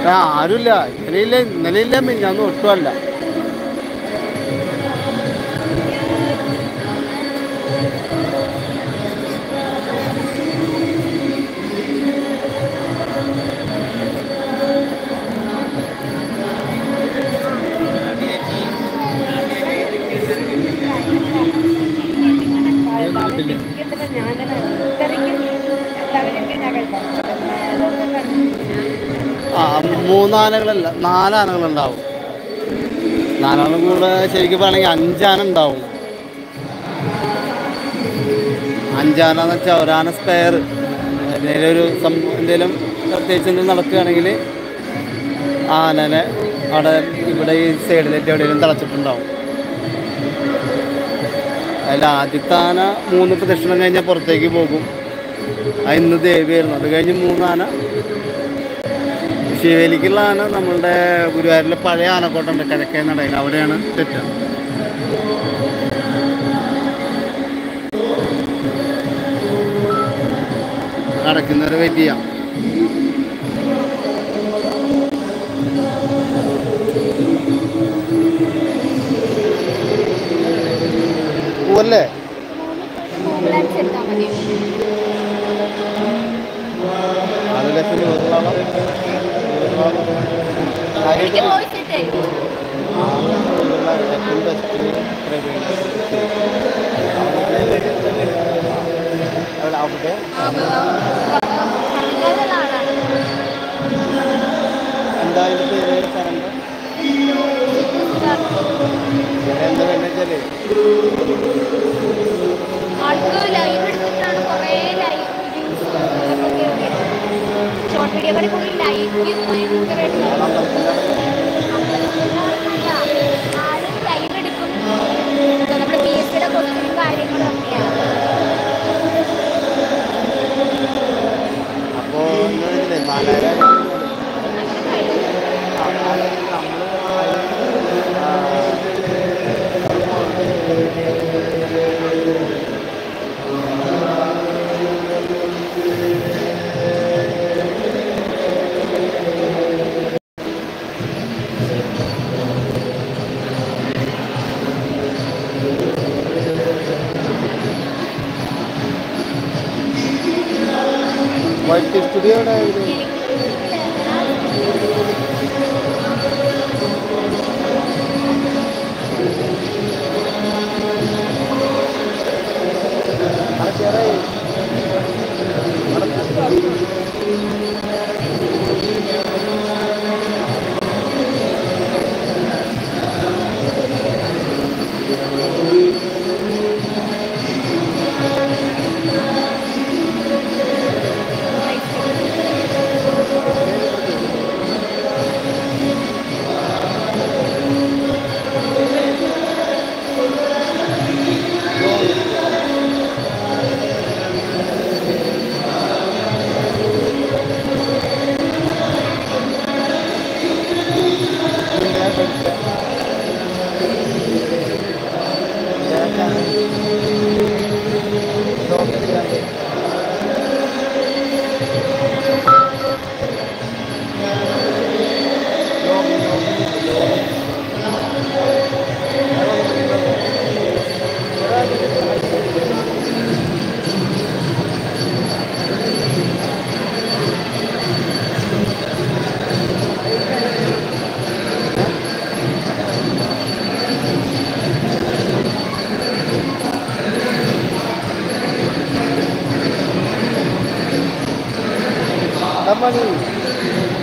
ആ ആരുമില്ല ഇന്നലെയില്ല ഇന്നലെയില്ല മിഞ്ഞാന്ന് ഒട്ടുമല്ല ആ മൂന്നാനകളല്ല നാലാനകളുണ്ടാവും നാലാളും കൂടെ ശരിക്കും പറയുകയാണെങ്കിൽ അഞ്ചാന ഉണ്ടാവും അഞ്ചാന എന്ന് വെച്ചാൽ ഒരാന സ്പെയർ എന്തെങ്കിലും ഒരു സം എന്തെങ്കിലും പ്രത്യേകിച്ച് എന്തെങ്കിലും നടക്കുകയാണെങ്കിൽ ആനനെ അവിടെ ഇവിടെ ഈ സൈഡിലേക്ക് എവിടെയെങ്കിലും തളച്ചിട്ടുണ്ടാവും അതിൽ ആദ്യത്തെ ആന മൂന്ന് പ്രദക്ഷിണം കഴിഞ്ഞാൽ പുറത്തേക്ക് പോകും അത് ഇന്ന് ദേവിയായിരുന്നു അത് കഴിഞ്ഞ് മൂന്നാന ശിവേലിക്കുള്ള ആന നമ്മളുടെ ഗുരുവായൂരിലെ പഴയ ആനക്കോട്ടുണ്ട് കിഴക്കേ നടയിൽ അവിടെയാണ് തെറ്റ് അടയ്ക്കുന്നവരെ വെയിറ്റ് ചെയ്യാം പൂവല്ലേ നാല് ലക്ഷം ഇരുപത്തിനാളോ എനിക്ക് വോയിസ് ഇട്ടേ ഏറ്റവും ബെസ്റ്റ് അവിടെ പറഞ്ഞതുള്ള ആളാണ് എന്തായാലും പേര് സ്ഥലം എന്താ വെച്ചാല് ആൾക്ക് ലൈവ് എടുത്തിട്ടാണ് കുറേ ലൈവ് ഷോർട്ട് വീഡിയോ കൂടി കൂടുതൽ ലൈക്ക് ഭയങ്കരമായിട്ട് ആള് ലൈവ് എടുക്കും നമ്മുടെ പി എസ് സിയുടെ ക്വസ്റ്റ്യനും കാര്യങ്ങളും ഒക്കെയാണ് അപ്പോ എന്താ വെച്ചാലേ നാലായിരം വൈറ്റ് സ്റ്റുഡിയോ എവിടെ ആയിരുന്നു Apa nih?